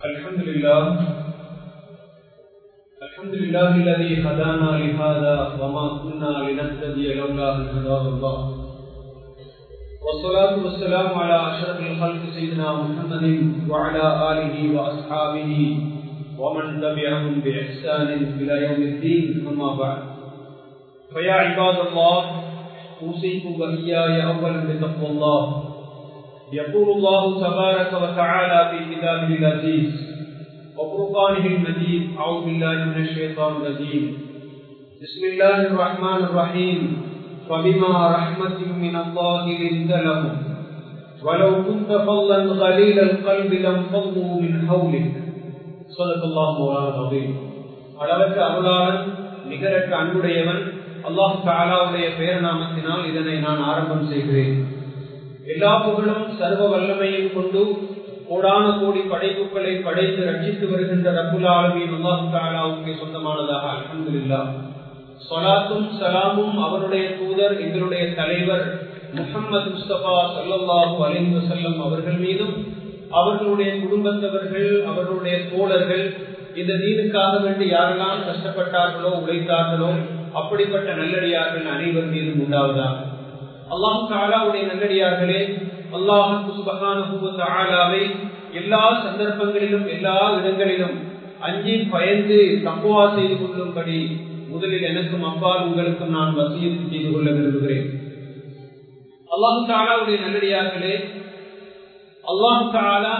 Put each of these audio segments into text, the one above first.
الحمد لله الحمد لله الذي هدانا لهذا وما كنا لنهتدي لولا ان هداه الله والصلاة والسلام على أشرف الخلق سيدنا محمد وعلى آله وأصحابه ومن تبعهم بإحسان إلى يوم الدين أما بعد فيا عباد الله أوصيكم وإياي أولا بتقوى الله يقول الله تبارك وتعالى في كتابه العزيز وفرقانه المجيد أعوذ بالله من الشيطان الرجيم بسم الله الرحمن الرحيم فبما رحمة من الله لنت لهم ولو كنت فظا غليل القلب لانفضوا من حولك صدق الله مولانا العظيم அளவற்ற அருளாளன் நிகரற்ற அன்புடையவன் அல்லாஹு தாலாவுடைய பெயர் நாமத்தினால் இதனை நான் ஆரம்பம் செய்கிறேன் எல்லா புகழும் சர்வ வல்லமையும் கொண்டு கோடான கோடி படைப்புகளை படைத்து ரட்சித்து வருகின்ற ரகுல் ஆலமின் அல்லாஹு தாலாவுக்கு சொந்தமானதாக அலமதுல்லா சொலாத்தும் சலாமும் அவருடைய தூதர் எங்களுடைய தலைவர் முகமது முஸ்தபா சல்லாஹூ அலிந்து செல்லம் அவர்கள் மீதும் அவர்களுடைய குடும்பத்தவர்கள் அவர்களுடைய தோழர்கள் இந்த தீனுக்காக வேண்டி யாரெல்லாம் கஷ்டப்பட்டார்களோ உழைத்தார்களோ அப்படிப்பட்ட நல்லடியார்கள் அனைவர் மீதும் உண்டாவதாக அல்லாஹு தாலாவுடைய நல்லடியார்களே அல்லாஹு சுபகானுவை எல்லா சந்தர்ப்பங்களிலும் எல்லா இடங்களிலும் அஞ்சி பயந்து தப்புவா செய்து கொள்ளும்படி முதலில் எனக்கும் அப்பால் உங்களுக்கும் நான் வசியத்து செய்து கொள்ள விரும்புகிறேன் அல்லாஹு தாலாவுடைய நல்லடியார்களே அல்லாஹு தாலா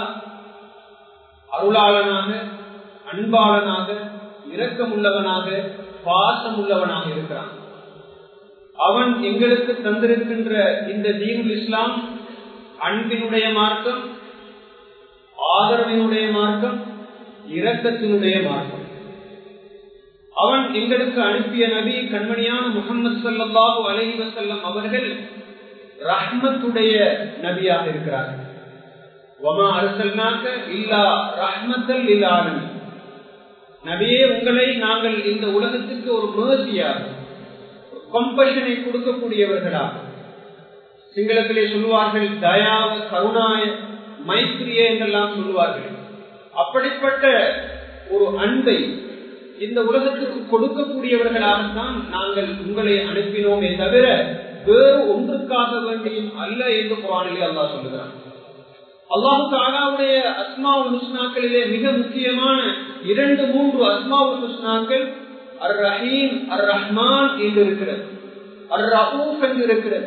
அருளாளனாக அன்பாளனாக இரக்கமுள்ளவனாக பாசம் உள்ளவனாக இருக்கிறான் அவன் எங்களுக்கு தந்திருக்கின்ற இந்த தீனுல் இஸ்லாம் அன்பினுடைய மார்க்கம் ஆதரவினுடைய மார்க்கம் இரக்கத்தினுடைய மார்க்கம் அவன் எங்களுக்கு அனுப்பிய நபி கண்மணியான முகமது சல்லாஹூ அலஹி வசல்லம் அவர்கள் ரஹ்மத்துடைய நபியாக இருக்கிறார்கள் வமா அரசல்னாக்க இல்லா ரஹ்மத்தல் இல்லாதன் நபியே உங்களை நாங்கள் இந்த உலகத்துக்கு ஒரு மேசியாக கம்பஷனை கொடுக்கக்கூடியவர்களாக சிங்களத்திலே சொல்லுவார்கள் தயாவ கருணாய மைத்திரிய என்றெல்லாம் சொல்லுவார்கள் அப்படிப்பட்ட ஒரு அன்பை இந்த உலகத்திற்கு கொடுக்கக்கூடியவர்களாகத்தான் நாங்கள் உங்களை அனுப்பினோமே தவிர வேறு ஒன்றுக்காக வேண்டியும் அல்ல என்று குரானிலே அல்லா சொல்லுகிறான் அல்லாஹு தாலாவுடைய அஸ்மாவுல் ஹுஸ்னாக்களிலே மிக முக்கியமான இரண்டு மூன்று அஸ்மாவுல் ஹுஸ்னாக்கள் அர் ரஹீம் அர் ரஹ்மான் என்று இருக்கிறது அர் ரஹூப் என்று இருக்கிறது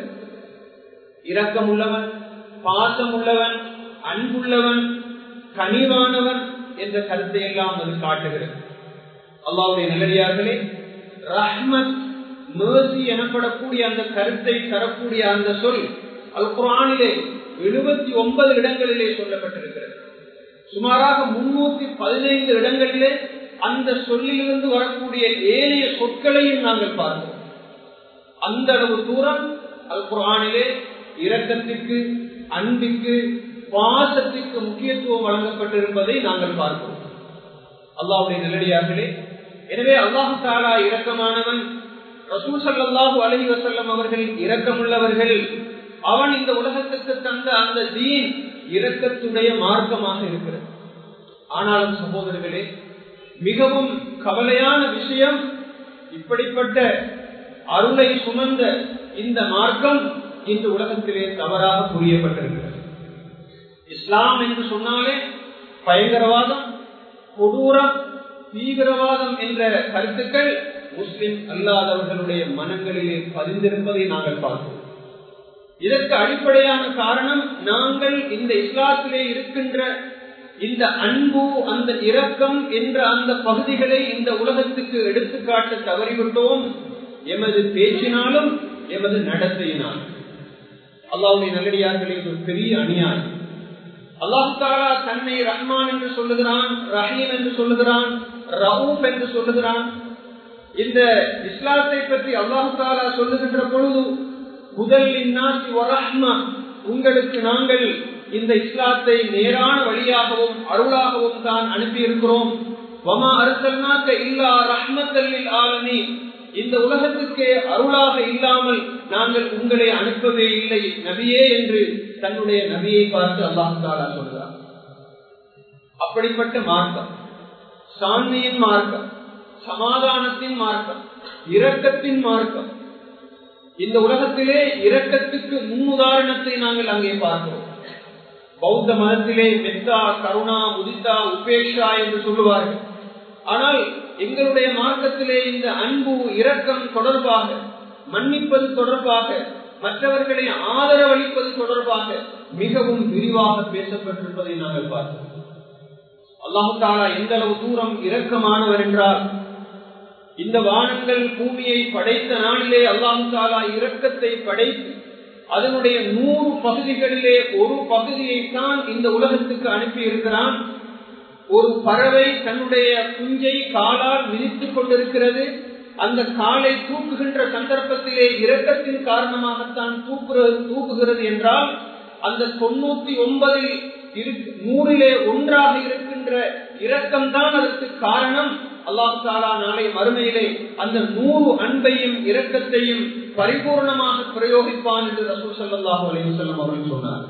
இரக்கம் உள்ளவன் பாசம் உள்ளவன் அன்புள்ளவன் கனிவானவன் என்ற கருத்தை எல்லாம் அது காட்டுகிறது அல்லாவுடைய நல்லடியார்களே ரஹ்மத் மேசி எனப்படக்கூடிய அந்த கருத்தை தரக்கூடிய அந்த சொல் அல் குரானிலே எழுபத்தி ஒன்பது இடங்களிலே சொல்லப்பட்டிருக்கிறது சுமாராக முன்னூத்தி பதினைந்து இடங்களிலே அந்த சொல்லிலிருந்து வரக்கூடிய ஏனைய சொற்களையும் நாங்கள் பார்க்கிறோம் அந்த அளவு தூரம் அல் குரானிலே இரக்கத்திற்கு அன்பிற்கு பாசத்திற்கு முக்கியத்துவம் வழங்கப்பட்டிருப்பதை நாங்கள் பார்க்கிறோம் அல்லாவுடைய நல்லடியார்களே எனவே அல்லாஹு தாலா இரக்கமானவன் ரசூல் சல்லாஹூ அலஹி வசல்லம் அவர்கள் இரக்கமுள்ளவர்கள் அவன் இந்த உலகத்துக்கு தந்த அந்த தீன் இரக்கத்துடைய மார்க்கமாக இருக்கிறது ஆனாலும் சகோதரர்களே மிகவும் கவலையான விஷயம் இப்படிப்பட்ட அருளை சுமந்த இந்த மார்க்கம் இந்த உலகத்திலே தவறாக புரியப்பட்டிருக்கிறது இஸ்லாம் என்று சொன்னாலே பயங்கரவாதம் கொடூரம் தீவிரவாதம் என்ற கருத்துக்கள் முஸ்லிம் அல்லாதவர்களுடைய மனங்களிலே பதிந்திருப்பதை நாங்கள் பார்க்கிறோம் இதற்கு அடிப்படையான காரணம் நாங்கள் இந்த இஸ்லாத்திலே இருக்கின்ற இந்த அன்பு அந்த இரக்கம் என்ற அந்த பகுதிகளை இந்த உலகத்துக்கு எடுத்துக்காட்ட தவறிவிட்டோம் எமது பேச்சினாலும் எமது நடத்தையினாலும் அல்லாவுடைய நல்லடியார்களே ஒரு பெரிய அநியாயம் அல்லாஹு தாலா தன்னை ரஹ்மான் என்று சொல்லுகிறான் ரஹீம் என்று சொல்லுகிறான் ரவுப் என்று சொல்லுகிறான் இந்த இஸ்லாத்தை பற்றி அல்லாஹு தாலா சொல்லுகின்ற பொழுது முதல் உங்களுக்கு நாங்கள் இந்த இஸ்லாத்தை நேரான வழியாகவும் அருளாகவும் தான் அனுப்பியிருக்கிறோம் வமா அரசல்னாக்க இல்லா ரஹ்மத்தல்லில் ஆலமி இந்த உலகத்துக்கே அருளாக இல்லாமல் நாங்கள் உங்களை அனுப்பவே இல்லை நபியே என்று தன்னுடைய நபியை பார்த்து அல்லாஹு தாலா சொல்கிறார் அப்படிப்பட்ட மார்க்கம் சாந்தியின் மார்க்கம் சமாதானத்தின் மார்க்கம் இரக்கத்தின் மார்க்கம் இந்த உலகத்திலே இரக்கத்துக்கு முன்னுதாரணத்தை நாங்கள் அங்கே பார்க்கிறோம் பௌத்த மதத்திலே மெத்தா கருணா உதித்தா உபேஷா என்று சொல்லுவார்கள் ஆனால் எங்களுடைய மார்க்கத்திலே இந்த அன்பு இரக்கம் தொடர்பாக மன்னிப்பது தொடர்பாக மற்றவர்களை ஆதரவளிப்பது தொடர்பாக மிகவும் விரிவாக பேசப்பட்டிருப்பதை நாங்கள் பார்த்தோம் அல்லாஹு தாலா எந்த அளவு தூரம் இரக்கமானவர் என்றால் இந்த வானங்கள் பூமியை படைத்த நாளிலே அல்லாஹு தாலா இரக்கத்தை படைத்து அதனுடைய நூறு பகுதிகளிலே ஒரு பகுதியை தான் இந்த உலகத்துக்கு அனுப்பி இருக்கிறான் ஒரு பறவை தன்னுடைய குஞ்சை காலால் மிதித்துக் கொண்டிருக்கிறது அந்த காலை தூக்குகின்ற சந்தர்ப்பத்திலே இரக்கத்தின் காரணமாகத்தான் தூக்குறது தூக்குகிறது என்றால் அந்த தொண்ணூத்தி ஒன்பதில் நூறிலே ஒன்றாக இருக்கின்ற இரக்கம் தான் அதற்கு காரணம் அல்லாஹு தாலா நாளை மறுமையிலே அந்த நூறு அன்பையும் இரக்கத்தையும் பரிபூர்ணமாக பிரயோகிப்பான் என்று ரசூல் சல்லாஹூ அலைவசல்லம் அவர்கள் சொன்னார்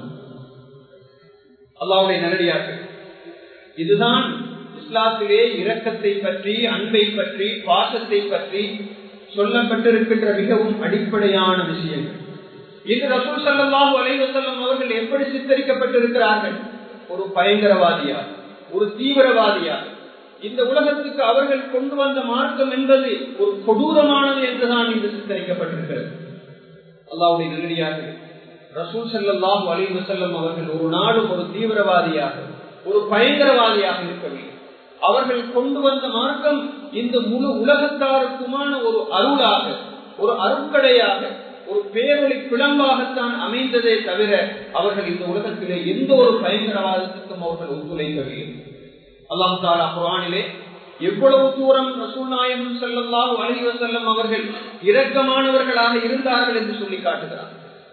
அல்லாவுடைய நேரடியாக இதுதான் இஸ்லாத்திலே இரக்கத்தை பற்றி அன்பை பற்றி பாசத்தை பற்றி சொல்லப்பட்டிருக்கின்ற மிகவும் அடிப்படையான விஷயங்கள் இன்று ரசூல் சல்லாஹூ அலைவசல்லம் அவர்கள் எப்படி சித்தரிக்கப்பட்டிருக்கிறார்கள் ஒரு பயங்கரவாதியா ஒரு தீவிரவாதியா இந்த உலகத்துக்கு அவர்கள் கொண்டு வந்த மார்க்கம் என்பது ஒரு கொடூரமானது என்றுதான் இன்று சித்தரிக்கப்பட்டிருக்கிறது அல்லாவுடைய நேரடியாக ரசூல் செல்லாஹு அலி வசல்லம் அவர்கள் ஒரு நாடு ஒரு தீவிரவாதியாக ஒரு பயங்கரவாதியாக இருக்கவில்லை அவர்கள் கொண்டு வந்த மார்க்கம் இந்த முழு உலகத்தாருக்குமான ஒரு அருளாக ஒரு அருட்கடையாக ஒரு பேரொழி பிளம்பாகத்தான் அமைந்ததே தவிர அவர்கள் இந்த உலகத்திலே எந்த ஒரு பயங்கரவாதத்துக்கும் அவர்கள் ஒத்துழைக்கவில்லை அல்லாஹு தாலா குரானிலே எவ்வளவு தூரம் ரசூல் நாயகம் செல்லல்லாஹு அலிவ செல்லம் அவர்கள் இரக்கமானவர்களாக இருந்தார்கள் என்று சொல்லி காட்டுகிறார்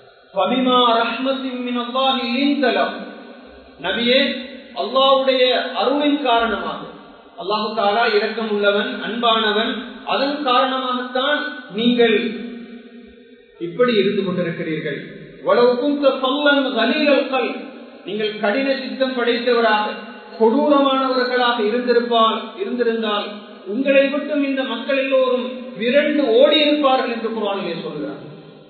நபியே அல்லாவுடைய அருளின் காரணமாக அல்லாஹு தாலா இரக்கம் உள்ளவன் அன்பானவன் அதன் காரணமாகத்தான் நீங்கள் இப்படி இருந்து கொண்டிருக்கிறீர்கள் நீங்கள் கடின சித்தம் படைத்தவராக கொடூரமானவர்களாக இருந்திருப்பால் இருந்திருந்தால் உங்களை விட்டும் இந்த மக்கள் எல்லோரும் விரண்டு ஓடி இருப்பார்கள் என்று குரானிலே சொல்கிறார்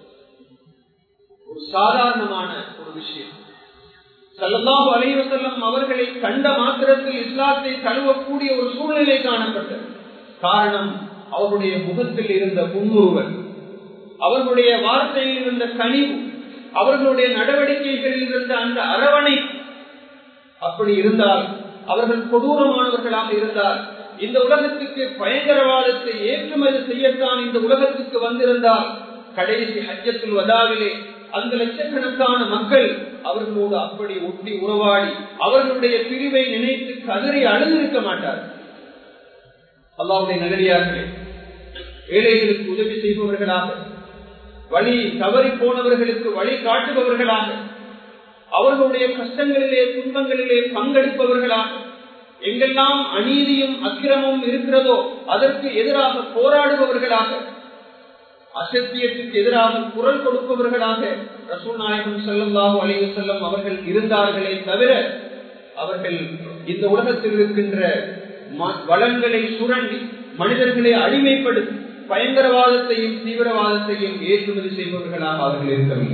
ஒரு சாதாரணமான ஒரு விஷயம் சல்லல்லாஹு அலைவசல்லம் அவர்களை கண்ட மாத்திரத்தில் இஸ்லாத்தை தழுவக்கூடிய ஒரு சூழ்நிலை காணப்பட்டது காரணம் அவருடைய முகத்தில் இருந்த புன்முறுவல் அவர்களுடைய வார்த்தையில் இருந்த கனிவு அவர்களுடைய நடவடிக்கைகளில் இருந்த அந்த அரவணை அப்படி இருந்தால் அவர்கள் கொடூரமானவர்களாக இருந்தால் இந்த உலகத்துக்கு பயங்கரவாதத்தை ஏற்றுமதி செய்யத்தான் இந்த உலகத்துக்கு வந்திருந்தால் கடைசி ஹஜ்ஜத்தில் வதாவிலே அந்த லட்சக்கணக்கான மக்கள் அவர்களோடு அப்படி ஒட்டி உறவாடி அவர்களுடைய பிரிவை நினைத்து கதறி அழுந்திருக்க மாட்டார்கள் அல்லாவுடைய நகரியார்களே ஏழைகளுக்கு உதவி செய்பவர்களாக வழி தவறி போனவர்களுக்கு வழி காட்டுபவர்களாக அவர்களுடைய கஷ்டங்களிலே துன்பங்களிலே பங்கெடுப்பவர்களாக எங்கெல்லாம் அநீதியும் அக்கிரமும் இருக்கிறதோ அதற்கு எதிராக போராடுபவர்களாக அசத்தியத்துக்கு எதிராக குரல் கொடுப்பவர்களாக ரசூல் நாயகம் செல்லல்லாஹு அலைவு செல்லம் அவர்கள் இருந்தார்களே தவிர அவர்கள் இந்த உலகத்தில் இருக்கின்ற வளங்களை சுரண்டி மனிதர்களை அடிமைப்படுத்தி பயங்கரவாதத்தையும் தீவிரவாதத்தையும் ஏற்றுமதி செய்பவர்களாக அவர்கள் இருக்கவில்லை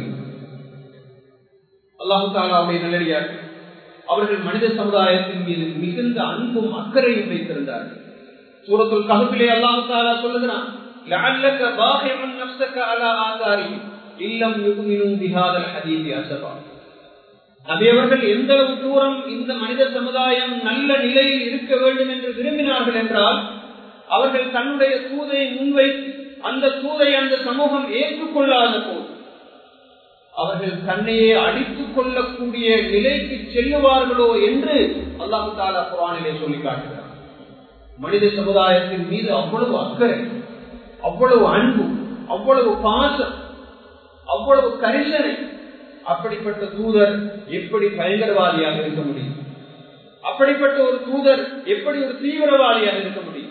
அல்லாஹு தாலாவுடைய நல்லடியாக அவர்கள் மனித சமுதாயத்தின் மீது மிகுந்த அன்பும் அக்கறையும் வைத்திருந்தார்கள் சூரத்துல் ககுப்பிலே அல்லாஹு தாலா சொல்லுகிறான் لعلك باخع نفسك على آثارهم إن لم يؤمنوا بهذا الحديث أسفا அவர்கள் எந்த அளவு தூரம் இந்த மனித சமுதாயம் நல்ல நிலையில் இருக்க வேண்டும் என்று விரும்பினார்கள் என்றால் அவர்கள் தன்னுடைய தூதை முன்வைத்து அந்த தூதை அந்த சமூகம் ஏற்றுக்கொள்ளாத போது அவர்கள் தன்னையே அடித்துக் கொள்ளக்கூடிய நிலைக்கு செல்லுவார்களோ என்று அல்லாஹு தாலா குரானிலே சொல்லி காட்டுகிறார் மனித சமுதாயத்தின் மீது அவ்வளவு அக்கறை அவ்வளவு அன்பு அவ்வளவு பாசம் அவ்வளவு கரிசனை அப்படிப்பட்ட தூதர் எப்படி பயங்கரவாதியாக இருக்க முடியும் அப்படிப்பட்ட ஒரு தூதர் எப்படி ஒரு தீவிரவாதியாக இருக்க முடியும்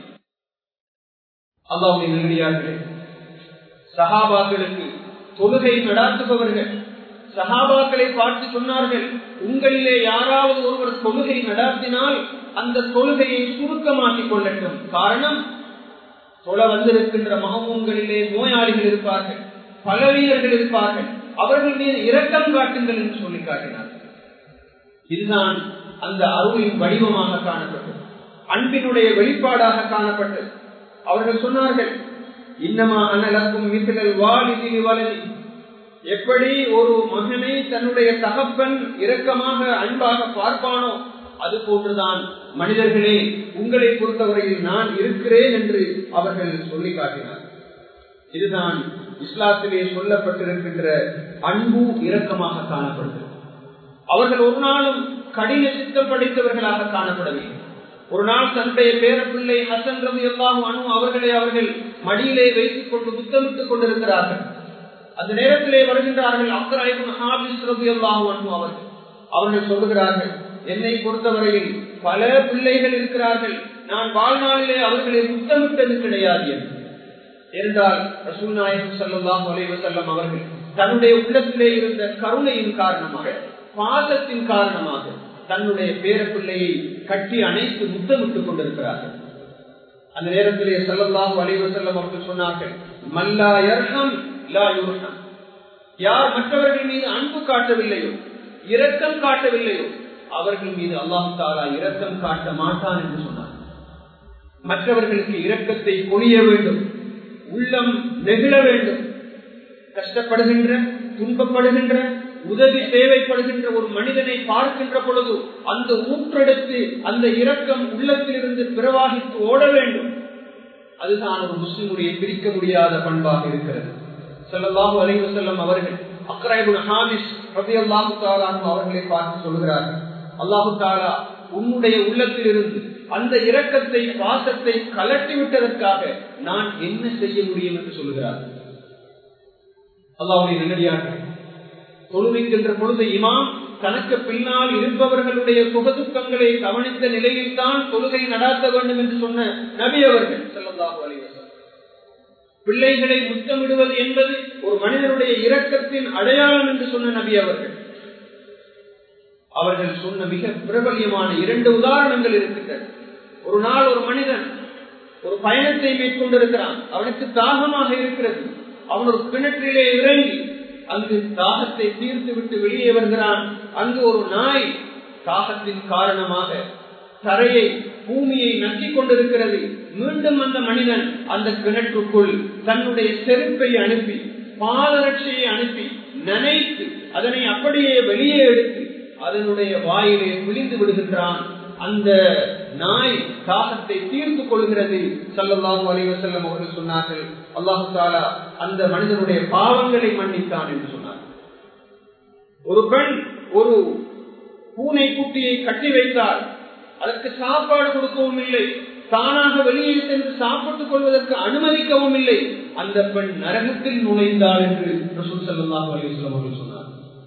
அல்லாவுடைய நேரடியார்களே சகாபாக்களுக்கு தொழுகை நடாத்துபவர்கள் சஹாபாக்களை பார்த்து சொன்னார்கள் உங்களிலே யாராவது ஒருவர் தொழுகை நடாத்தினால் அந்த தொழுகையை சுருக்கமாக்கிக் கொள்ளட்டும் காரணம் தொழ வந்திருக்கின்ற மகமூன்களிலே நோயாளிகள் இருப்பார்கள் பலவீனர்கள் இருப்பார்கள் அவர்கள் மீது இரக்கம் காட்டுங்கள் என்று சொல்லி காட்டினார்கள் இதுதான் அந்த அருளின் வடிவமாக காணப்பட்டது அன்பினுடைய வெளிப்பாடாக காணப்பட்டது அவர்கள் சொன்னார்கள் இன்னமா அனலக்கும் மிசிலல் வாலிதில் வலதி எப்படி ஒரு மகனை தன்னுடைய தகப்பன் இரக்கமாக அன்பாக பார்ப்பானோ அது போன்றுதான் மனிதர்களே உங்களை பொறுத்தவரையில் நான் இருக்கிறேன் என்று அவர்கள் சொல்லி காட்டினார் இதுதான் இஸ்லாத்திலே சொல்லப்பட்டிருக்கின்ற அன்பு இரக்கமாக காணப்படுகிறது அவர்கள் ஒரு நாளும் கடின சித்தம் படைத்தவர்களாக காணப்படவில்லை ஒரு நாள் தன்னுடைய பேரப்பிள்ளை ஹசன் ரவி எல்லாம் அணு அவர்களை அவர்கள் மடியிலே வைத்துக் கொண்டு புத்தமிட்டுக் கொண்டிருக்கிறார்கள் அந்த நேரத்திலே வருகின்றார்கள் அக்கராய்க்கும் ஹாபிஸ் ரவி எல்லாம் அணு அவர்கள் அவர்கள் சொல்லுகிறார்கள் என்னை பொறுத்தவரையில் பல பிள்ளைகள் இருக்கிறார்கள் நான் வாழ்நாளிலே அவர்களை புத்தமிட்டது கிடையாது என்று என்றால் ரசூல் நாயகம் சல்லாஹ் அலைவசல்லம் அவர்கள் தன்னுடைய உள்ளத்திலே இருந்த கருணையின் காரணமாக பாசத்தின் காரணமாக தன்னுடைய பேரப்பிள்ளையை கட்டி அணைத்து முத்தமிட்டுக் கொண்டிருக்கிறார்கள் அந்த நேரத்திலே சல்லல்லாஹு அலைவசல்லம் அவர்கள் சொன்னார்கள் மல்லா யர்ஹம் லா யுர்ஹம் யார் மற்றவர்கள் மீது அன்பு காட்டவில்லையோ இரக்கம் காட்டவில்லையோ அவர்கள் மீது அல்லாஹு தாலா இரக்கம் காட்ட மாட்டான் என்று சொன்னார் மற்றவர்களுக்கு இரக்கத்தை பொழிய வேண்டும் உள்ளம் நெகிழ வேண்டும் கஷ்டப்படுகின்ற துன்பப்படுகின்ற உதவி தேவைப்படுகின்ற ஒரு மனிதனை பார்க்கின்ற பொழுது அந்த ஊற்றெடுத்து அந்த இரக்கம் உள்ளத்திலிருந்து பிறவாகித்து ஓட வேண்டும் அதுதான் ஒரு முஸ்லிமுடைய பிரிக்க முடியாத பண்பாக இருக்கிறது செல்லல்லாஹு அலைவு செல்லம் அவர்கள் அக்ரைபுல் ஹாமிஸ் ரபி அல்லாஹு தாலான் அவர்களை பார்த்து சொல்கிறார்கள் அல்லாஹு தாலா உன்னுடைய உள்ளத்திலிருந்து அந்த இரக்கத்தை பாசத்தை கலட்டி விட்டதற்காக நான் என்ன செய்ய முடியும் என்று சொல்லுகிறார் அல்லாவுடைய நல்லடியாக தொழுவிக்கின்ற பொழுது இமாம் தனக்கு பின்னால் இருப்பவர்களுடைய சுகதுக்கங்களை கவனித்த நிலையில் தான் தொழுகை நடாத்த வேண்டும் என்று சொன்ன நபி அவர்கள் செல்லல்லாஹு அலைவசம் பிள்ளைகளை முத்தமிடுவது என்பது ஒரு மனிதனுடைய இரக்கத்தின் அடையாளம் என்று சொன்ன நபி அவர்கள் அவர்கள் சொன்ன மிக பிரபல்யமான இரண்டு உதாரணங்கள் இருக்கின்றன ஒரு நாள் ஒரு மனிதன் ஒரு பயணத்தை மேற்கொண்டிருக்கிறான் அவனுக்கு தாகமாக இருக்கிறது அவன் ஒரு கிணற்றிலே இறங்கி அங்கு தாகத்தை தீர்த்து விட்டு வெளியே வருகிறான் அங்கு ஒரு நாய் தாகத்தின் காரணமாக தரையை பூமியை நக்கிக் கொண்டிருக்கிறது மீண்டும் அந்த மனிதன் அந்த கிணற்றுக்குள் தன்னுடைய செருப்பை அனுப்பி பாதரட்சியை அனுப்பி நனைத்து அதனை அப்படியே வெளியே எடுத்து அதனுடைய வாயிலே விழிந்து விடுகின்றான் அந்த நாய் தாகத்தை தீர்த்து கொள்கிறது சல்லல்லாஹு அலைவ செல்லம் அவர்கள் சொன்னார்கள் அல்லாஹு தாலா அந்த மனிதனுடைய பாவங்களை மன்னித்தான் என்று சொன்னார் ஒரு பெண் ஒரு பூனை குட்டியை கட்டி வைத்தார் அதற்கு சாப்பாடு கொடுக்கவும் இல்லை தானாக வெளியே சென்று சாப்பிட்டுக் கொள்வதற்கு அனுமதிக்கவும் இல்லை அந்த பெண் நரகத்தில் நுழைந்தாள் என்று ரசூல் சல்லாஹூ அலிஸ்லாம் அவர்கள் சொன்னார்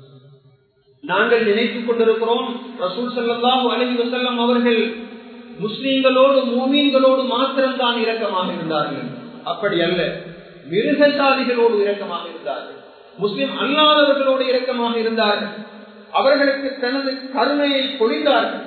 நாங்கள் நினைத்துக் கொண்டிருக்கிறோம் ரசூல் சல்லாஹூ அலஹி வசல்லம் அவர்கள் முஸ்லீம்களோடு மூமீன்களோடு மாத்திரம்தான் இரக்கமாக இருந்தார்கள் அப்படி அல்ல மிருகசாதிகளோடு இரக்கமாக இருந்தார்கள் முஸ்லிம் அல்லாதவர்களோடு இரக்கமாக இருந்தார்கள் அவர்களுக்கு தனது கருணையை பொழிந்தார்கள்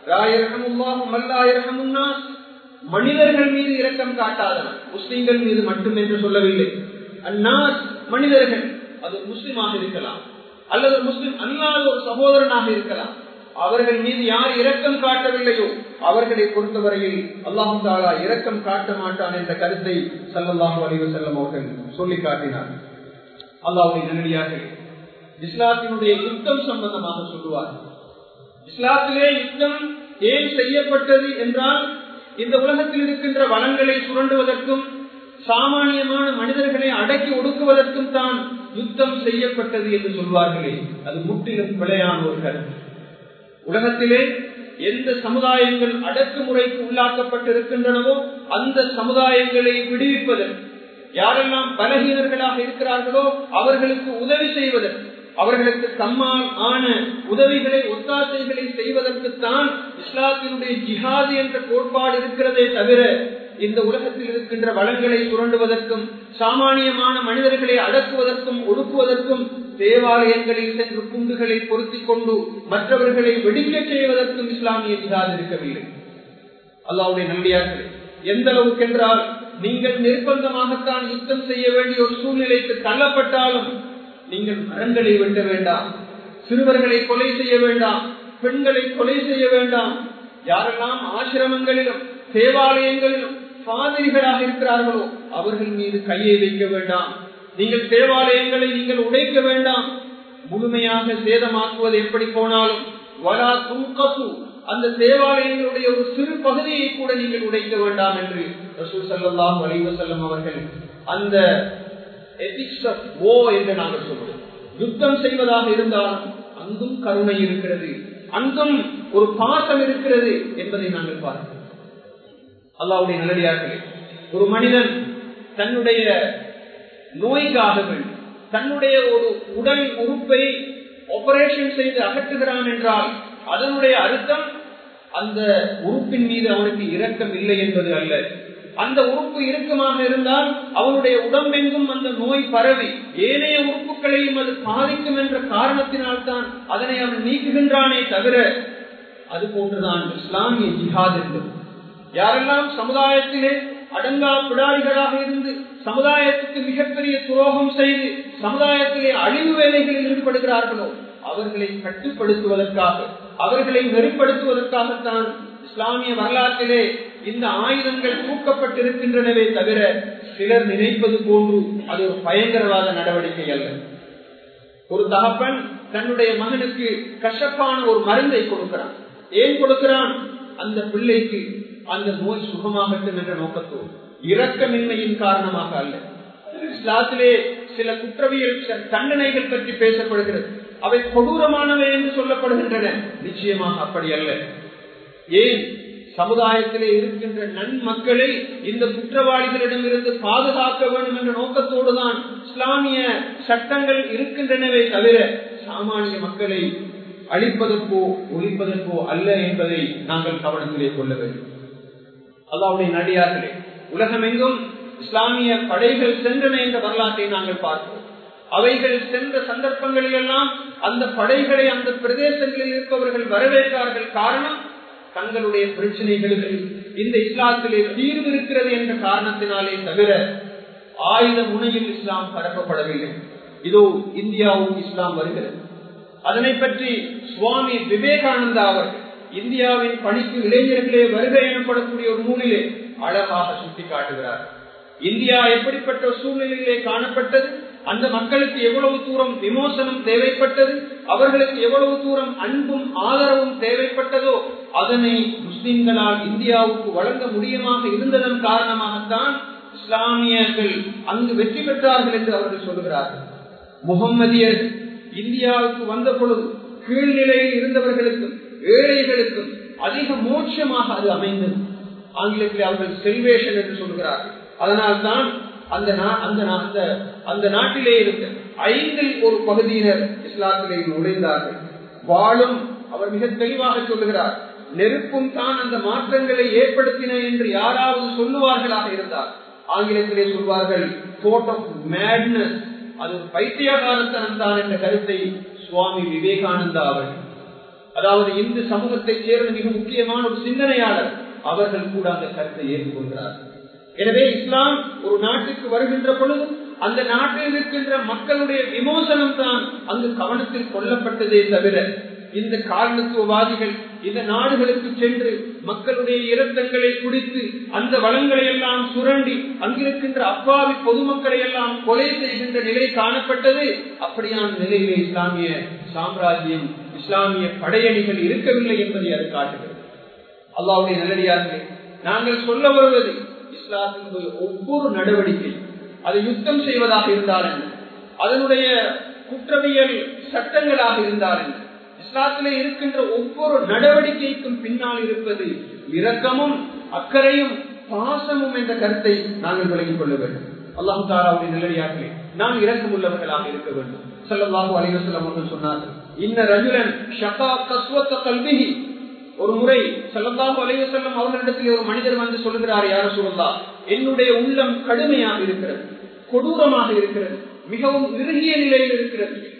மனிதர்கள் மீது இரக்கம் காட்டாதவர் முஸ்லிம்கள் மீது மட்டும் என்று சொல்லவில்லை அந்நாஸ் மனிதர்கள் அது முஸ்லிமாக இருக்கலாம் அல்லது முஸ்லிம் அல்லாத ஒரு சகோதரனாக இருக்கலாம் அவர்கள் மீது யார் இரக்கம் காட்டவில்லையோ அவர்களை பொறுத்தவரையில் அல்லாஹு தாலா இரக்கம் காட்ட மாட்டான் என்ற கருத்தை சல்லாஹூ அலிவ செல்லம் அவர்கள் சொல்லி காட்டினார் அல்லாஹுடைய நன்னடியாக இஸ்லாத்தினுடைய யுத்தம் சம்பந்தமாக சொல்லுவார் இஸ்லாத்திலே யுத்தம் ஏன் செய்யப்பட்டது என்றால் இந்த உலகத்தில் இருக்கின்ற வளங்களை சுரண்டுவதற்கும் சாமானியமான மனிதர்களை அடக்கி ஒடுக்குவதற்கும் தான் யுத்தம் செய்யப்பட்டது என்று சொல்வார்களே அது முற்றிலும் பிழையான ஒரு கருத்து உலகத்திலே எந்த சமுதாயங்கள் அடக்குமுறைக்கு உள்ளாக்கப்பட்டிருக்கின்றனவோ அந்த சமுதாயங்களை விடுவிப்பதற்கு யாரெல்லாம் பலகீனர்களாக இருக்கிறார்களோ அவர்களுக்கு உதவி செய்வதற்கு அவர்களுக்கு தம்மால் ஆன உதவிகளை ஒத்தாசைகளை செய்வதற்குத்தான் இஸ்லாத்தினுடைய ஜிஹாது என்ற கோட்பாடு இருக்கிறதே தவிர இந்த உலகத்தில் இருக்கின்ற வளங்களை சுரண்டுவதற்கும் சாமானியமான மனிதர்களை அடக்குவதற்கும் ஒடுக்குவதற்கும் தேவாலயங்களில் சென்று குண்டுகளை பொருத்திக் கொண்டு மற்றவர்களை வெடிக்க செய்வதற்கும் இஸ்லாமிய ஜிஹாத் இருக்கவில்லை அல்லாவுடைய நம்பியார்களே எந்த அளவுக்கு என்றால் நீங்கள் நிர்பந்தமாகத்தான் யுத்தம் செய்ய வேண்டிய ஒரு சூழ்நிலைக்கு தள்ளப்பட்டாலும் நீங்கள் மரங்களை வெட்ட வேண்டாம் சிறுவர்களை கொலை செய்ய வேண்டாம் பெண்களை கொலை செய்ய வேண்டாம் யாரெல்லாம் ஆசிரமங்களிலும் தேவாலயங்களிலும் பாதிரிகளாக இருக்கிறார்களோ அவர்கள் மீது கையை வைக்க வேண்டாம் நீங்கள் தேவாலயங்களை நீங்கள் உடைக்க வேண்டாம் முழுமையாக சேதமாக்குவது எப்படி போனாலும் வலா துங்கசு அந்த தேவாலயங்களுடைய ஒரு சிறு பகுதியை கூட நீங்கள் உடைக்க வேண்டாம் என்று ரசூல் சல்லாஹ் அலிவசல்லம் அவர்கள் அந்த ஓ என்று நாங்கள் சொல்றோம் யுத்தம் செய்வதாக இருந்தாலும் அங்கும் கருணை இருக்கிறது அங்கும் ஒரு பாசம் இருக்கிறது என்பதை நாங்கள் பார்க்கிறோம் அல்லாவுடைய நல்லடியார்களே ஒரு மனிதன் தன்னுடைய நோய்க்காக தன்னுடைய ஒரு உடல் உறுப்பை ஆபரேஷன் செய்து அகற்றுகிறான் என்றால் அதனுடைய அர்த்தம் அந்த உறுப்பின் மீது அவனுக்கு இரக்கம் இல்லை என்பது அல்ல அந்த உறுப்பு இறுக்கமாக இருந்தால் அவனுடைய உடம்பெங்கும் அந்த நோய் பரவி ஏனைய உறுப்புகளையும் அது பாதிக்கும் என்ற காரணத்தினால்தான் அதனை அவன் நீக்குகின்றானே தவிர அது போன்றுதான் இஸ்லாமிய ஜிஹாத் என்பது யாரெல்லாம் சமுதாயத்திலே அடங்கா பிடாரிகளாக இருந்து சமுதாயத்துக்கு மிகப்பெரிய துரோகம் செய்து சமுதாயத்திலே அழிவு வேலைகளில் ஈடுபடுகிறார்களோ அவர்களை கட்டுப்படுத்துவதற்காக அவர்களை நெறிப்படுத்துவதற்காகத்தான் இஸ்லாமிய வரலாற்றிலே இந்த ஆயுதங்கள் தூக்கப்பட்டிருக்கின்றனவே தவிர சிலர் நினைப்பது போன்று அது ஒரு பயங்கரவாத நடவடிக்கை அல்ல ஒரு தகப்பன் தன்னுடைய மகனுக்கு கசப்பான ஒரு மருந்தை கொடுக்கிறான் ஏன் கொடுக்கிறான் அந்த பிள்ளைக்கு அந்த நோய் சுகமாகட்டும் என்ற நோக்கத்தோடு இரக்கமின்மையின் காரணமாக அல்ல இஸ்லாத்திலே சில குற்றவியல் தண்டனைகள் பற்றி பேசப்படுகிறது அவை கொடூரமானவை என்று சொல்லப்படுகின்றன நிச்சயமாக அப்படி அல்ல ஏன் சமுதாயத்திலே இருக்கின்ற நன்மக்களை இந்த குற்றவாளிகளிடம் இருந்து பாதுகாக்க வேண்டும் என்ற நோக்கத்தோடு தான் இஸ்லாமிய சட்டங்கள் இருக்கின்றனவே தவிர சாமானிய மக்களை அழிப்பதற்கோ ஒழிப்பதற்கோ அல்ல என்பதை நாங்கள் கவனத்திலே கொள்ள வேண்டும் அல்லாவுடைய நடிகார்களே உலகமெங்கும் இஸ்லாமிய படைகள் சென்றன என்ற வரலாற்றை நாங்கள் பார்க்கிறோம் அவைகள் சென்ற சந்தர்ப்பங்களில் எல்லாம் அந்த படைகளை அந்த பிரதேசங்களில் இருப்பவர்கள் வரவேற்றார்கள் காரணம் தங்களுடைய பிரச்சனைகளுக்கு இந்த இஸ்லாத்திலே தீர்வு இருக்கிறது என்ற காரணத்தினாலே தவிர ஆயுத முனையில் இஸ்லாம் பரப்பப்படவில்லை இதோ இந்தியாவுக்கு இஸ்லாம் வருகிறது அதனை பற்றி சுவாமி விவேகானந்தா அவர்கள் இந்தியாவின் பணிக்கு இளைஞர்களே வருகை எனப்படக்கூடிய ஒரு நூலிலே அழகாக சுட்டிக்காட்டுகிறார் இந்தியா எப்படிப்பட்ட சூழ்நிலையிலே காணப்பட்டது அந்த மக்களுக்கு எவ்வளவு தூரம் விமோசனம் தேவைப்பட்டது அவர்களுக்கு எவ்வளவு தூரம் அன்பும் ஆதரவும் தேவைப்பட்டதோ அதனை முஸ்லிம்களால் இந்தியாவுக்கு வழங்க முடியமாக இருந்ததன் காரணமாகத்தான் இஸ்லாமியர்கள் அங்கு வெற்றி பெற்றார்கள் என்று அவர்கள் சொல்கிறார்கள் முகம்மதியர் இந்தியாவுக்கு வந்த பொழுது கீழ்நிலையில் இருந்தவர்களுக்கும் ஏழைகளுக்கும் அதிக மோட்சமாக அது அமைந்தது ஆங்கிலத்தில் அவர்கள் செல்வேஷன் என்று சொல்கிறார்கள் அதனால்தான் அந்த அந்த அந்த நாட்டிலே இருந்த ஐந்தில் ஒரு பகுதியினர் இஸ்லாத்திலே நுழைந்தார்கள் வாழும் அவர் மிக தெளிவாக சொல்லுகிறார் நெருப்பும் தான் அந்த மாற்றங்களை ஏற்படுத்தின என்று யாராவது சொல்லுவார்களாக இருந்தார் ஆங்கிலத்திலே சொல்வார்கள் மேட்னஸ் அது ஒரு பைத்தியகாரத்தனம் தான் என்ற கருத்தை சுவாமி விவேகானந்தா அவர்கள் அதாவது இந்து சமூகத்தைச் சேர்ந்த மிக முக்கியமான ஒரு சிந்தனையாளர் அவர்கள் கூட அந்த கருத்தை ஏற்றுக்கொள்கிறார்கள் எனவே இஸ்லாம் ஒரு நாட்டுக்கு வருகின்ற பொழுது அந்த நாட்டில் இருக்கின்ற மக்களுடைய விமோசனம் தான் அங்கு கவனத்தில் கொல்லப்பட்டதே தவிர இந்த காரணத்துவவாதிகள் இந்த நாடுகளுக்கு சென்று மக்களுடைய இரத்தங்களை குடித்து அந்த வளங்களை எல்லாம் சுரண்டி அங்கிருக்கின்ற அப்பாவி பொதுமக்களை எல்லாம் கொலை செய்கின்ற நிலை காணப்பட்டது அப்படியான நிலையிலே இஸ்லாமிய சாம்ராஜ்யம் இஸ்லாமிய படையணிகள் இருக்கவில்லை என்பதை அது காட்டுகிறது அல்லாவுடைய நல்லடியார்களே நாங்கள் சொல்ல வருவது இஸ்லாத்தினுடைய ஒவ்வொரு நடவடிக்கை அது யுத்தம் செய்வதாக இருந்தால் என்ன அதனுடைய குற்றவியல் சட்டங்களாக இருந்தால் என்ன இஸ்லாத்திலே இருக்கின்ற ஒவ்வொரு நடவடிக்கைக்கும் பின்னால் இருப்பது இரக்கமும் அக்கறையும் பாசமும் என்ற கருத்தை நாங்கள் விளங்கிக் கொள்ள வேண்டும் அல்லாஹு தாராவுடைய நிலையார்களே நாம் இரக்கம் உள்ளவர்களாக இருக்க வேண்டும் செல்லல்லாஹு அலிவசலம் அவர்கள் சொன்னார்கள் இன்ன ரஜுலன் ஷகா கஸ்வத்த கல்விஹி ஒரு முறை செல்லல்லாஹு அலைவசல்லம் அவர்களிடத்தில் ஒரு மனிதர் வந்து சொல்லுகிறார் யார சொல்லா என்னுடைய உள்ளம் கடுமையாக இருக்கிறது கொடூரமாக இருக்கிறது மிகவும் இறுகிய நிலையில் இருக்கிறது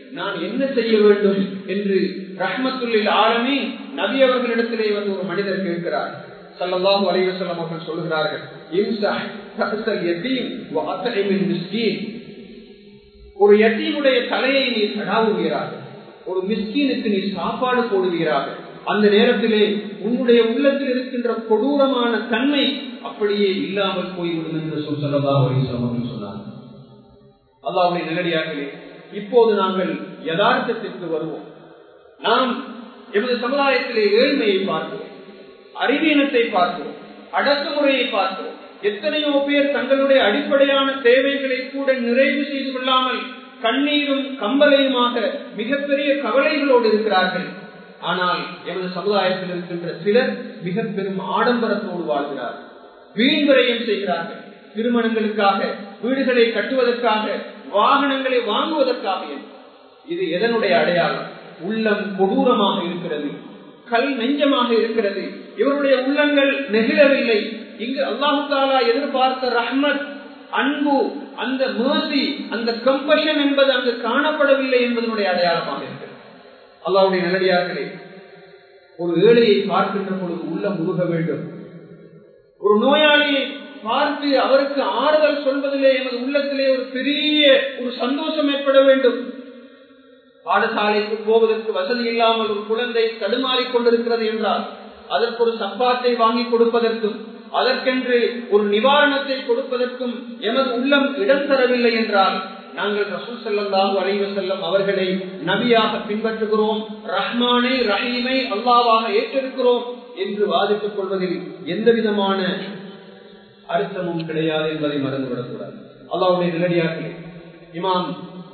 நான் என்ன செய்ய வேண்டும் என்று ரஹ்மத்துல்லில் ஆலமி நபி அவர்களிடத்திலே வந்து ஒரு மனிதர் கேட்கிறார் சல்லல்லாஹு அலைஹி வஸல்லம் அவர்கள் சொல்கிறார்கள் இம்சஹ் ரஅஸல் யதீம் வ அத்இமில் மிஸ்கீன் ஒரு யத்தீமுடைய தலையை நீ தடாவுகிறார் ஒரு மிஸ்கீனுக்கு நீ சாப்பாடு போடுகிறார் அந்த நேரத்திலே உன்னுடைய உள்ளத்தில் இருக்கின்ற கொடூரமான தன்மை அப்படியே இல்லாமல் போய்விடும் என்று சொல் சல்லல்லாஹு அலைஹி வஸல்லம் அவர்கள் சொன்னார் அல்லாஹ்வுடைய நல்லடியார்களே இப்போது நாங்கள் யதார்த்தத்திற்கு வருவோம் நாம் எமது சமுதாயத்திலே ஏழ்மையை பார்க்கிறோம் அறிவீனத்தை பார்க்கிறோம் அடக்குமுறையை பார்க்கிறோம் எத்தனையோ பேர் தங்களுடைய அடிப்படையான தேவைகளை கூட நிறைவு செய்து கொள்ளாமல் கண்ணீரும் கம்பலையுமாக மிகப்பெரிய கவலைகளோடு இருக்கிறார்கள் ஆனால் எமது சமுதாயத்தில் இருக்கின்ற சிலர் மிக பெரும் ஆடம்பரத்தோடு வாழ்கிறார்கள் வீண் விரயம் செய்கிறார்கள் திருமணங்களுக்காக வீடுகளை கட்டுவதற்காக வாகனங்களை வாங்குவதற்காக இது எதனுடைய அடையாளம் உள்ளம் கொடூரமாக இருக்கிறது கல் நெஞ்சமாக இருக்கிறது இவருடைய உள்ளங்கள் நெகிழவில்லை இங்கு அல்லாஹு தாலா எதிர்பார்த்த ரஹ்மத் அன்பு அந்த மேசி அந்த கம்பஷன் என்பது அங்கு காணப்படவில்லை என்பதனுடைய அடையாளமாக இருக்கிறது அல்லாவுடைய நல்லடியார்களே ஒரு ஏழையை பார்க்கின்ற பொழுது உள்ளம் முருக வேண்டும் ஒரு நோயாளியை பார்த்து அவருக்கு ஆறுதல் சொல்வதிலே எமது உள்ளத்திலே ஒரு பெரிய ஒரு சந்தோஷம் ஏற்பட வேண்டும் பாடசாலைக்கு போவதற்கு வசதி இல்லாமல் ஒரு குழந்தை தடுமாறிக் கொண்டிருக்கிறது என்றால் அதற்கு ஒரு சப்பாத்தை வாங்கி கொடுப்பதற்கும் அதற்கென்று ஒரு நிவாரணத்தை கொடுப்பதற்கும் எமது உள்ளம் இடம் தரவில்லை என்றால் நாங்கள் ரசூல் செல்லந்தாகு அலைவ செல்லம் அவர்களை நபியாக பின்பற்றுகிறோம் ரஹ்மானை ரஹீமை அல்லாவாக ஏற்றிருக்கிறோம் என்று வாதிட்டுக் கொள்வதில் எந்த விதமான அர்த்தமும் கிடையாது என்பதை மறந்துவிடக்கூடாது அல்லாவுடைய நிலடியார்களே இமாம்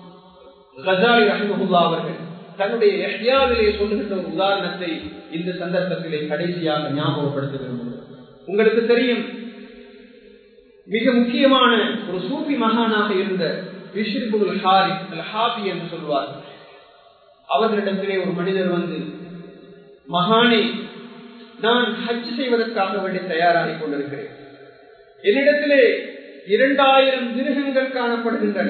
கசாலி ரஹிமஹுல்லா அவர்கள் தன்னுடைய எஹ்யாவிலே சொல்லுகின்ற ஒரு உதாரணத்தை இந்த சந்தர்ப்பத்திலே கடைசியாக ஞாபகப்படுத்த விரும்புகிறேன் உங்களுக்கு தெரியும் மிக முக்கியமான ஒரு சூஃபி மகானாக இருந்த விஷ்ணுபுல் ஹாரி அல் ஹாபி என்று சொல்வார் அவர்களிடத்திலே ஒரு மனிதர் வந்து மகானே நான் ஹஜ் செய்வதற்காக வேண்டி தயாராகிக் கொண்டிருக்கிறேன் என்னிடத்திலே இரண்டாயிரம் திருகங்கள் காணப்படுகின்றன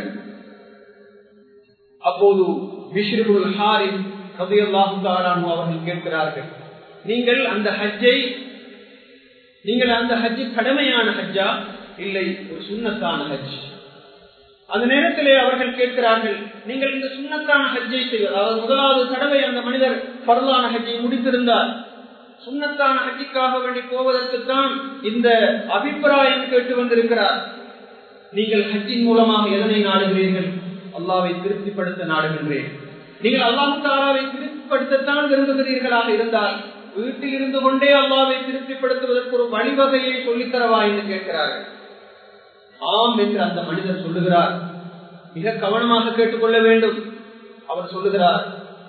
அப்போது விஷ்ணுபுல் ஹாரி கதையல்லாஹு அவர்கள் கேட்கிறார்கள் நீங்கள் அந்த ஹஜ்ஜை நீங்கள் அந்த ஹஜ் கடமையான ஹஜ்ஜா இல்லை ஒரு சுண்ணத்தான ஹஜ் அந்த நேரத்திலே அவர்கள் கேட்கிறார்கள் நீங்கள் இந்த சுண்ணத்தான ஹஜ்ஜை செய்வது அதாவது முதலாவது தடவை அந்த மனிதர் பரலான ஹஜ்ஜை முடித்திருந்தார் சுண்ணத்தான ஹஜ்ஜிக்காக வேண்டி போவதற்குத்தான் இந்த அபிப்பிராயம் கேட்டு வந்திருக்கிறார் நீங்கள் ஹஜ்ஜின் மூலமாக எதனை நாடுகிறீர்கள் அல்லாவை திருப்திப்படுத்த நாடுகின்றேன் நீங்கள் அல்லாஹு தாலாவை திருப்திப்படுத்தத்தான் விரும்புகிறீர்களாக இருந்தால் வீட்டில் இருந்து கொண்டே அல்லாவை திருப்திப்படுத்துவதற்கு ஒரு வழிவகையை சொல்லித்தரவா என்று கேட்கிறார்கள் ஆம் என்று அந்த மனிதர் சொல்லுகிறார் மிக கவனமாக கேட்டுக்கொள்ள வேண்டும் அவர் சொல்லுகிறார்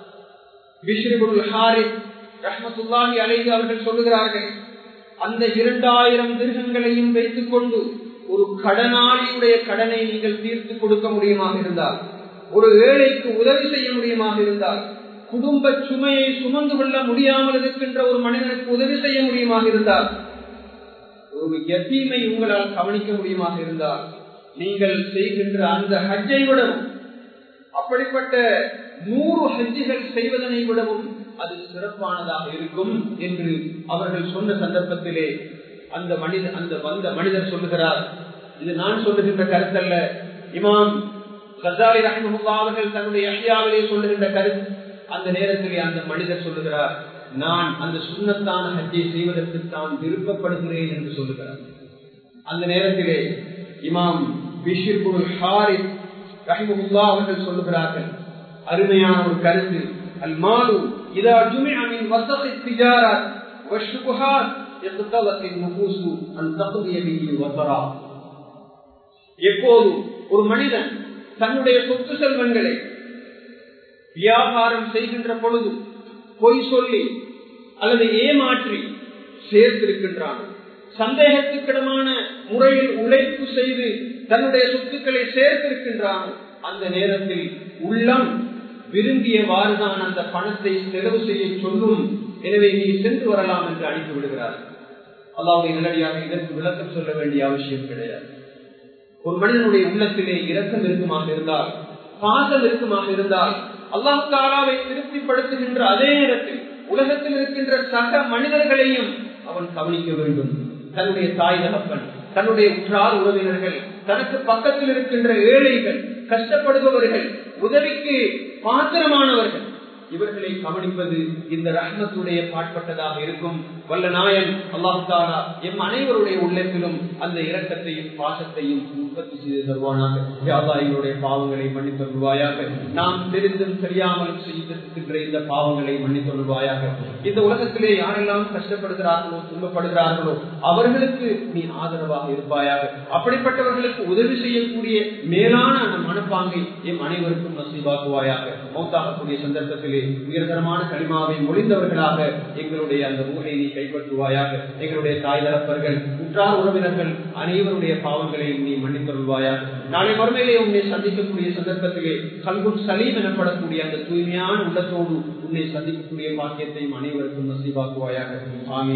ரஹமத்துல்லாஹி அலைஹி அவர்கள் சொல்லுகிறார்கள் அந்த இரண்டாயிரம் திருகங்களையும் வைத்துக் கொண்டு ஒரு கடனாளியுடைய கடனை நீங்கள் தீர்த்து கொடுக்க முடியுமாக இருந்தால் ஒரு ஏழைக்கு உதவி செய்ய முடியுமாக இருந்தால் குடும்ப சுமையை சுமந்து கொள்ள முடியாமல் இருக்கின்ற ஒரு மனிதனுக்கு உதவி செய்ய முடியுமாக இருந்தால் ஒரு எத்தீமை உங்களால் கவனிக்க முடியுமாக இருந்தால் நீங்கள் செய்கின்ற அந்த ஹஜ்ஜை விடவும் அப்படிப்பட்ட நூறு ஹஜ்ஜிகள் செய்வதனை விடவும் அது சிறப்பானதாக இருக்கும் என்று அவர்கள் சொன்ன சந்தர்ப்பத்திலே அந்த மனித அந்த வந்த மனிதர் சொல்லுகிறார் இது நான் சொல்லுகின்ற கருத்தல்ல இமாம் கசாலி ரஹமுல்லா அவர்கள் தன்னுடைய ஐயாவிலே சொல்லுகின்ற கருத்து அந்த நேரத்திலே அந்த மனிதர் சொல்லுகிறார் நான் அந்த சுண்ணத்தான ஹஜ்ஜை செய்வதற்கு தான் விருப்பப்படுகிறேன் என்று சொல்லுகிறார் அந்த நேரத்திலே இமாம் பிஷிர்புல் ஹாரித் ரஹிமுல்லா அவர்கள் சொல்லுகிறார்கள் அருமையான ஒரு கருத்து அல் மாலு இதா ஜுமிஅ மின் வசகி திஜாரத் வஷ்ஷுபுஹாத் يقتضت النفوس أن تقضي به وترى எப்போது ஒரு மனிதன் தன்னுடைய சொத்து செல்வங்களை வியாபாரம் செய்கின்ற பொழுது பொய் சொல்லி அல்லது ஏமாற்றி சேர்த்திருக்கின்றான் சந்தேகத்துக்கிடமான முறையில் உழைப்பு செய்து தன்னுடைய சொத்துக்களை சேர்த்திருக்கின்றான் அந்த நேரத்தில் உள்ளம் விரும்பியவாறுதான் அந்த பணத்தை செலவு செய்ய சொல்லும் எனவே நீ சென்று வரலாம் என்று அனுப்பி விடுகிறார் அல்லாவுடைய நிலடியாக இதற்கு விளக்கம் சொல்ல வேண்டிய அவசியம் கிடையாது ஒரு மனிதனுடைய உள்ளத்திலே இரக்கம் இருக்குமாக இருந்தால் பாசம் இருக்குமாக இருந்தால் அல்லாஹ் தாலாவை திருப்திப்படுத்துகின்ற அதே நேரத்தில் உலகத்தில் இருக்கின்ற சக மனிதர்களையும் அவன் கவனிக்க வேண்டும் தன்னுடைய தாய் தகப்பன் தன்னுடைய உற்றார் உறவினர்கள் தனக்கு பக்கத்தில் இருக்கின்ற ஏழைகள் கஷ்டப்படுபவர்கள் உதவிக்கு பாத்திரமானவர்கள் இவர்களை கவனிப்பது இந்த ரஹ்மத்துடைய பாட்பட்டதாக இருக்கும் வல்ல நாயன் அல்லாஹாலா எம் அனைவருடைய உள்ளத்திலும் அந்த இரக்கத்தையும் பாசத்தையும் உற்பத்தி செய்து தருவானாக யாதா எங்களுடைய பாவங்களை மன்னித்து தருவாயாக நாம் தெரிந்தும் தெரியாமலும் செய்திருக்கின்ற இந்த பாவங்களை மன்னித்து தருவாயாக இந்த உலகத்திலே யாரெல்லாம் கஷ்டப்படுகிறார்களோ துன்பப்படுகிறார்களோ அவர்களுக்கு நீ ஆதரவாக இருப்பாயாக அப்படிப்பட்டவர்களுக்கு உதவி செய்யக்கூடிய மேலான அந்த மனப்பாங்கை எம் அனைவருக்கும் நசீவாக்குவாயாக மௌத்தாகக்கூடிய சந்தர்ப்பத்திலே உயர்தரமான களிமாவை மொழிந்தவர்களாக எங்களுடைய அந்த ஊரை நீ கைப்பற்றுவாயாக எங்களுடைய தாய் தரப்பர்கள் உற்றார் உறவினர்கள் அனைவருடைய பாவங்களை நீ மன்னித்தருள்வாயாக நாளை மறுமையிலே உன்னை சந்திக்கக்கூடிய சந்தர்ப்பத்திலே கல்குன் சலீம் எனப்படக்கூடிய அந்த தூய்மையான உள்ளத்தோடு உன்னை சந்திக்கக்கூடிய பாக்கியத்தையும் அனைவருக்கும் நசீவாக்குவாயாக ஆமீன்